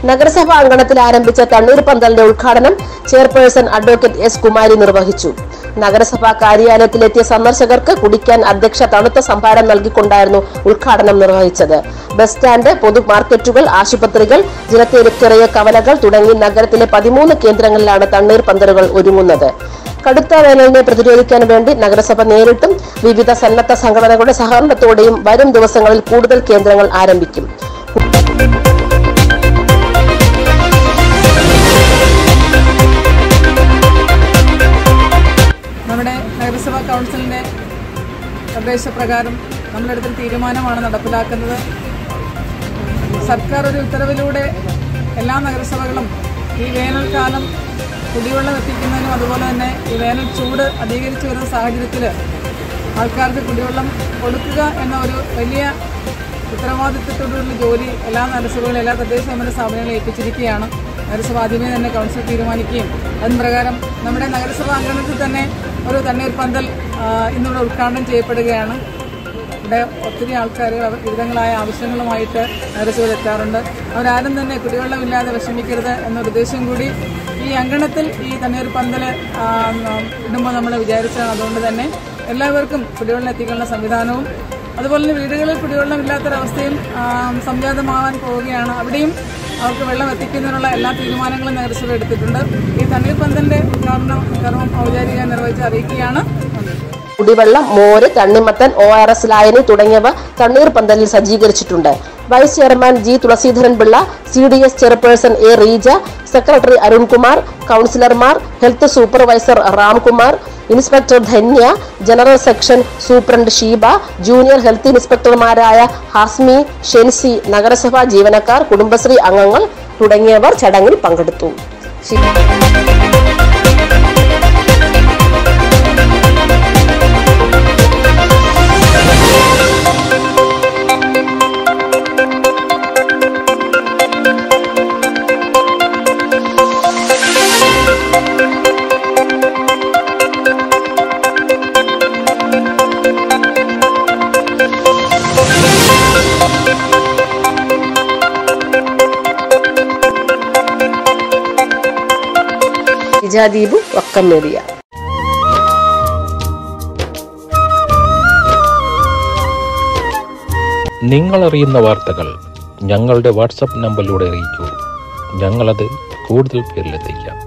നഗരസഭാ അങ്കണത്തിൽ ആരംഭിച്ച തണ്ണീർപന്തലിന്റെ ഉദ്ഘാടനം ചെയർപേഴ്സൺ അഡ്വക്കേറ്റ് എസ് കുമാരി നിർവഹിച്ചു നഗരസഭാ കാര്യാലയത്തിലെത്തിയ സന്ദർശകർക്ക് കുടിക്കാൻ അധ്യക്ഷ തണുത്ത സംഭാരം നൽകിക്കൊണ്ടായിരുന്നു ഉദ്ഘാടനം നിർവഹിച്ചത് ബസ് സ്റ്റാൻഡ് പൊതു മാർക്കറ്റുകൾ ആശുപത്രികൾ ജലത്തിരക്കിറയ കവലകൾ തുടങ്ങി നഗരത്തിലെ പതിമൂന്ന് കേന്ദ്രങ്ങളിലാണ് തണ്ണീർപന്തലുകൾ ഒരുങ്ങുന്നത് കടുത്ത വേനലിനെ പ്രതിരോധിക്കാൻ വേണ്ടി നഗരസഭ നേരിട്ടും വിവിധ സന്നദ്ധ സംഘടനകളുടെ സഹകരണത്തോടെയും വരും ദിവസങ്ങളിൽ കൂടുതൽ കേന്ദ്രങ്ങൾ ആരംഭിക്കും നമ്മുടെ നഗരസഭാ കൗൺസിലിൻ്റെ നിർദ്ദേശപ്രകാരം നമ്മളെടുത്തൊരു തീരുമാനമാണ് നടപ്പിലാക്കുന്നത് സർക്കാർ ഒരു ഉത്തരവിലൂടെ എല്ലാ നഗരസഭകളും ഈ വേനൽക്കാലം കുടിവെള്ളം എത്തിക്കുന്നതിനും അതുപോലെ തന്നെ ഈ വേനൽ ചൂട് അധികരിച്ചു വരുന്ന സാഹചര്യത്തിൽ ആൾക്കാർക്ക് കുടിവെള്ളം കൊടുക്കുക എന്ന ഒരു വലിയ ഉത്തരവാദിത്വത്തോടുള്ള ജോലി എല്ലാ നഗരസഭകളും എല്ലാ തദ്ദേശ സ്വയംഭരണ സ്ഥാപനങ്ങളും ഏൽപ്പിച്ചിരിക്കുകയാണ് നഗരസഭ ആദ്യമേ തന്നെ കൗൺസിൽ തീരുമാനിക്കുകയും അതിന് പ്രകാരം നമ്മുടെ നഗരസഭാ അങ്കണത്തിൽ തന്നെ ഒരു തണ്ണീർപ്പന്തൽ ആ, ഇന്നിവിടെ ഉദ്ഘാടനം ചെയ്യപ്പെടുകയാണ് ഇവിടെ ഒത്തിരി ആൾക്കാർ അവർ വിവിധങ്ങളായ ആവശ്യങ്ങളുമായിട്ട് നഗരസഭയിൽ എത്താറുണ്ട് അവരാരും തന്നെ കുടിവെള്ളമില്ലാതെ വിഷമിക്കരുത് എന്നൊരു ഉദ്ദേശം കൂടി ഈ അങ്കണത്തിൽ ഈ തണ്ണീർപ്പന്തൽ ആ, ഇടുമ്പോൾ നമ്മൾ വിചാരിച്ചതാണ് അതുകൊണ്ട് തന്നെ എല്ലാവർക്കും കുടിവെള്ളം എത്തിക്കാനുള്ള സംവിധാനവും അതുപോലെ തന്നെ വീടുകളിൽ കുടിവെള്ളം ഇല്ലാത്തൊരവസ്ഥയും ആ, സംജാതമാവാൻ പോവുകയാണ് അവിടെയും അവർക്ക് വെള്ളം എത്തിക്കുന്നതിനുള്ള എല്ലാ തീരുമാനങ്ങളും നഗരസഭ എടുത്തിട്ടുണ്ട് ഈ തണ്ണീർപ്പന്തലിന്റെ ഉദ്ഘാടനം കർമ്മം ഔപചാരികമായി നിർവഹിച്ച് അറിയിക്കുകയാണ് നന്ദി കുടിവെള്ളം മോര് തണ്ണിമത്തൻ ഒ ആർ എസ് ലായനി തുടങ്ങിയവ തണ്ണീർപന്തലിൽ സജ്ജീകരിച്ചിട്ടുണ്ട് vice chairman G Thulaseedharan Pillai C D S chairperson A Reeja secretary Arunkumar കൌൺസിലർമാർ health supervisor Ramkumar inspector Dhanya general section superintendent Sheeba junior health ഇൻസ്പെക്ടർമാരായ ഹാസ്മി ഷെൻസി നഗരസഭാ ജീവനക്കാർ കുടുംബശ്രീ അംഗങ്ങൾ തുടങ്ങിയവർ ചടങ്ങിൽ പങ്കെടുത്തു ശി- ഇജാദീബു വക്കം മീഡിയ നിങ്ങൾ അറിയുന്ന വാർത്തകൾ ഞങ്ങളുടെ വാട്സപ്പ് നമ്പറിലൂടെ അറിയിക്കൂ ഞങ്ങളത് കൂടുതൽ പേരിലെത്തിക്കാം